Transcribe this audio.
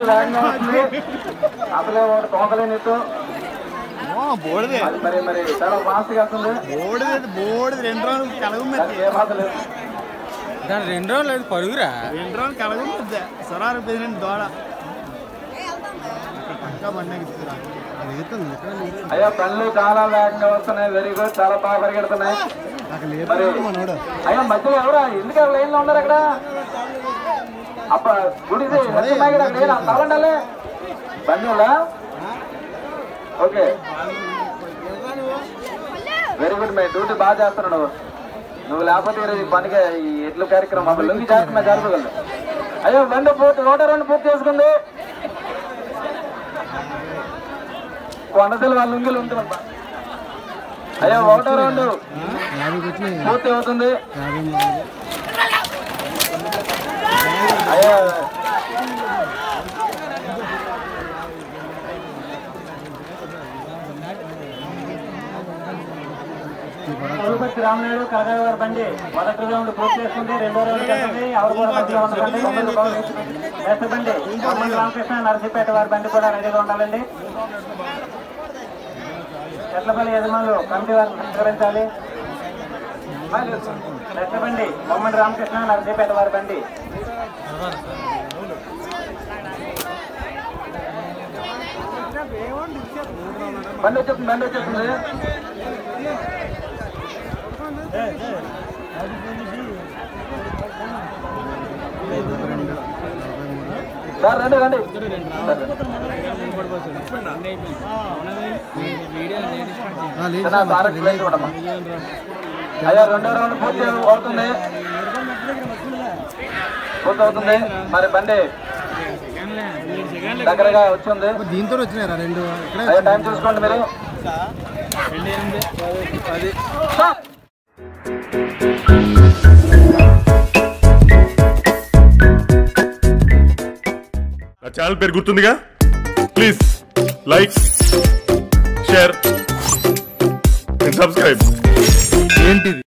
వేగంగా వస్తుంది అసలే ఒకటి తోకలేనిట్టు బోడిదే అది మరి మరి చాలా ఫాస్ట్ గా వస్తుంది బోడిదే బోడిది రెండు రోజులు కలగం దానికి ఏ బాధ లేదు దాని రెండు రోజులు లేదు పరుగురా రెండు రోజులు కలగం పెద్ద సొరారు పెదిన దోడ పక్కా బండి ఎక్కుతురా అది ఎక్కుతుంది ఎక్కడ అయ్యా పనులు చాలా వేగంగా వస్తున్నాయి వెరీ గుడ్ చాలా బాగా పరిగెడుతున్నాయి అక్కడ మరి లేదు మనోడు అయ్యా మధ్యలో ఎవరా ఎందుకు ఎవరు లైన్ లో ఉన్నారు అక్కడ అప్ప గుడిసి లక్ష్మయ్య గారు అక్కడ లేరా? తగలండాలి బండి ఉందా okay very good my duty బాగా చేస్తున్నాడు నువ్వు నువ్వు లేకపోతే ఈరోజు ఈ పనికి ఈ ఎట్లు కార్యక్రమం అప్పుడు లొంగి చేస్తున్నా జరపగలరు అయ్యో బండి పూర్తి నూట రెండు పూర్తి చేసుకుంది కొండసలు వాళ్ళ లుంగిలు ఉంటుందమ్మా అయ్యో ఒకటో రెండు యాభైకి వచ్చినాయి పూర్తి అవుతుంది యాభై మూడు అయ్యో తిరుపతి రామనాయుడు కనకాయ గారి బండి మొదటి రౌండ్ పూర్తి చేసుకుంది రెండో రౌండ్ వెళ్తుంది ఎవరు కూడా మధ్యలో ఉండకండి నెక్స్ట్ బండి అమ్మన్ రామకృష్ణ నరసీపేట వారి బండి కూడా రెడీగా ఉండాలండి చెట్లపల్లి యజమానులు కమిటీ వారిని సహకరించాలి నెక్స్ట్ బండి బొమ్మడి రామకృష్ణ నరసీపేట వారి బండి బండి వచ్చేస్తుంది బండి వచ్చేస్తుంది సార్ రండి రండి చిన్న సార్ ప్లేస్ ఇవ్వడమ్మా. అయ్యా రెండో రౌండ్ పూర్తి అవుతుంది పూర్తి అవుతుంది మరి బండి దగ్గరగా వచ్చింది దీంతో వచ్చినారా రెండు ఇక్కడ అయ్యా టైం చూసుకోండి మీరు స్టాప్. నా ఛానల్ పేరు గుర్తుందిగా please like share and subscribe ఏంటిది